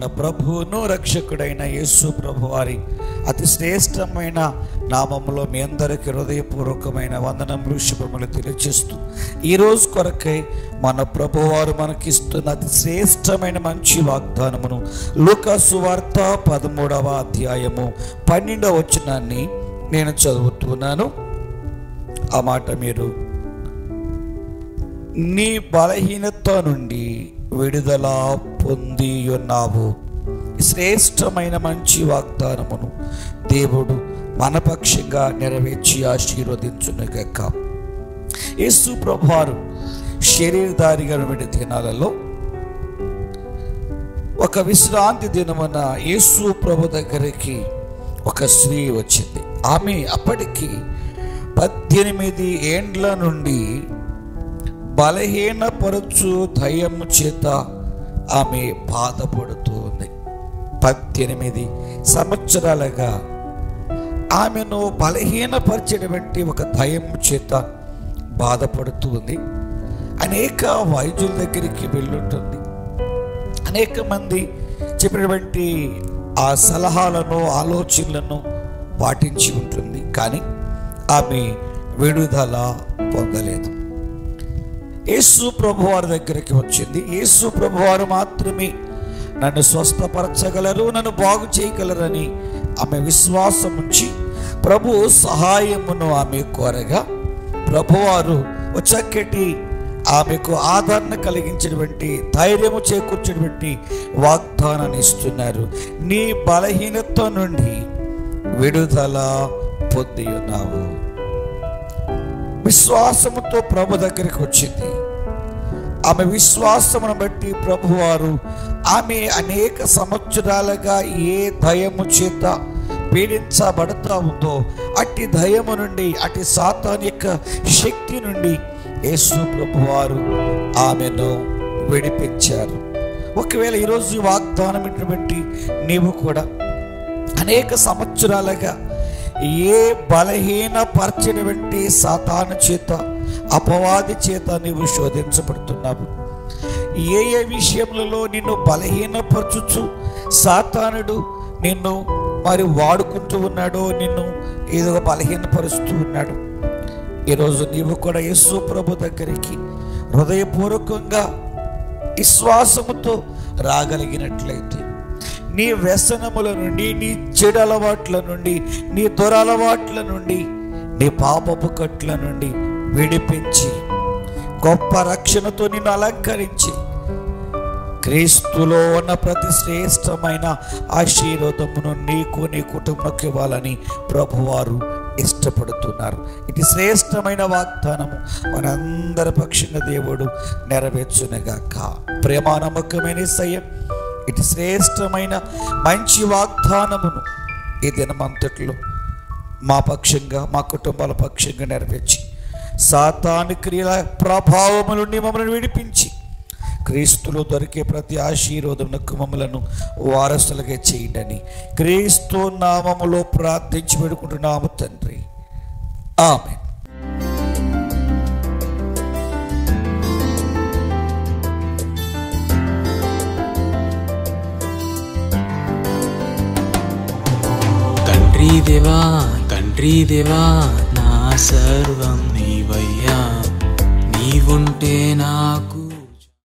ప్రభువును రక్షకుడైన యేసు ప్రభు వారి అతి శ్రేష్టమైన నామములో మీ అందరికీ హృదయపూర్వకమైన వందనములు శుభములు తెలియజేస్తూ ఈ రోజు కొరకై మన ప్రభువారు మనకిస్తున్న అతి శ్రేష్టమైన మంచి వాగ్దానమును లూకాసు వార్త పదమూడవ అధ్యాయము పన్నెండవ వచనాన్ని నేను చదువుతున్నాను ఆ మాట మీరు నీ బలహీనత నుండి విడుదల పొంది ఉన్నావు ఈ శ్రేష్టమైన మంచి వాగ్దానమును దేవుడు మనపక్షంగా నెరవేర్చి ఆశీర్వదించునుగాక యేసు ప్రభువారు శరీరధారిగా విడి దినాలలో ఒక విశ్రాంతి దినమున యేసు ప్రభు దగ్గరికి ఒక స్త్రీ వచ్చింది ఆమె అప్పటికి పద్దెనిమిది ఏండ్ల నుండి బలహీనపరచు దయ్యము చేత ఆమె బాధపడుతూ ఉంది పద్దెనిమిది సంవత్సరాలుగా ఆమెను బలహీనపరిచేటువంటి ఒక దయ్యము చేత బాధపడుతూ ఉంది అనేక వైద్యుల దగ్గరికి వెళ్ళుంటుంది అనేక మంది చెప్పినటువంటి ఆ సలహాలను ఆలోచనలను పాటించి ఉంటుంది కానీ ఆమె విడుదల పొందలేదు యేసు ప్రభువారి దగ్గరికి వచ్చింది యేసు ప్రభువారు మాత్రమే నన్ను స్వస్థపరచగలరు నన్ను బాగు చేయగలరని ఆమె విశ్వాసం ఉంచి ప్రభు సహాయమును ఆమె కోరగా ప్రభువారు ఒక చక్కటి ఆమెకు ఆదరణ కలిగించినటువంటి ధైర్యము చేకూర్చినటువంటి వాగ్దానాన్ని ఇస్తున్నారు నీ బలహీనత నుండి విడుదల పొంది ఉన్నావు విశ్వాసముతో ప్రభు దగ్గరికి వచ్చింది ఆమె విశ్వాసమును బట్టి ప్రభువారు ఆమె అనేక సంవత్సరాలుగా ఏ దయము చేత పీడించబడుతూ ఉందో అట్టి దయము నుండి అట్టి సాతాన్ యొక్క శక్తి నుండి యేసు ప్రభువారు ఆమెను విడిపించారు ఒకవేళ ఈరోజు ఈ వాగ్దానం ఇటువంటి నీవు కూడా అనేక సంవత్సరాలుగా ఏ బలహీనపరచినటువంటి సాతాను చేత అపవాది చేత నీవు శోధించబడుతున్నావు ఏ ఏ విషయములలో నిన్ను బలహీనపరచుచు సాతానుడు నిన్ను మరి వాడుకుంటూ ఉన్నాడో నిన్ను ఏదో బలహీనపరుస్తూ ఉన్నాడు ఈరోజు నీవు కూడా యేసు ప్రభు దగ్గరికి హృదయపూర్వకంగా విశ్వాసముతో రాగలిగినట్లయితే నీ వ్యసనముల నుండి నీ చెడు అలవాట్ల నుండి నీ దురలవాట్ల నుండి నీ పాపపు కట్ల నుండి విడిపించి గొప్ప రక్షణతో నిన్ను అలంకరించి క్రీస్తులో ఉన్న ప్రతి శ్రేష్టమైన ఆశీర్వాదమును నీకు నీ కుటుంబంకి ఇవ్వాలని ప్రభువారు ఇష్టపడుతున్నారు ఇది శ్రేష్టమైన వాగ్దానము మనందరి పక్షంగా దేవుడు నెరవేర్చునగాక ప్రేమ నమ్మకమైన సయ్యం ఇటు శ్రేష్టమైన మంచి వాగ్దానమును ఈ దినమంతట్లో మా పక్షంగా మా కుటుంబాల పక్షంగా నెరవేర్చి సాతాను క్రియల ప్రభావము నుండి మమ్మల్ని విడిపించి క్రీస్తులో దొరికే ప్రతి ఆశీర్వాదమునకు మమ్మలను వారసులుగా చేయండి క్రీస్తు నామములో ప్రార్థించి పెడుకుంటున్నాము తండ్రి ఆమె తండ్రి దేవా తండ్రి దేవా నా సర్వం నీవయ్యా నీవుంటే నాకు